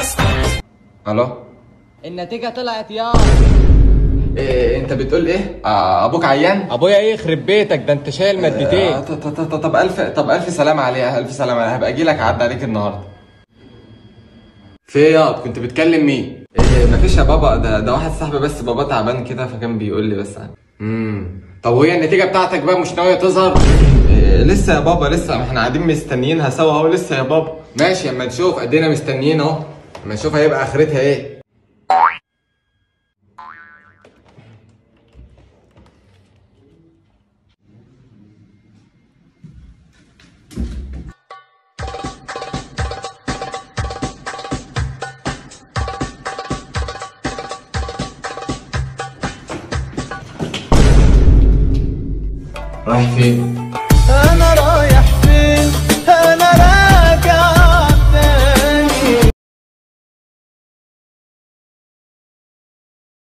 الو النتيجة طلعت يا إيه انت بتقول ايه آه ابوك عيان ابويا ايه يخرب بيتك ده انت شايل آه، مادتين ط- ط- ط- طب الف طب الف سلام عليها الف سلام عليها هبقى اجي لك اعدي عليك النهارده في ايه ياض كنت بتكلم مين إيه مفيش يا بابا ده ده واحد صاحبي بس بابا تعبان كده فكان بيقول لي بس امم طب وهي النتيجه بتاعتك بقى مش ناويه تظهر إيه لسه يا بابا لسه ما احنا قاعدين مستنيينها سوا اهو لسه يا بابا ماشي اما نشوف ادينا مستنيين اهو اما نشوف هيبقى اخرتها ايه رايح فين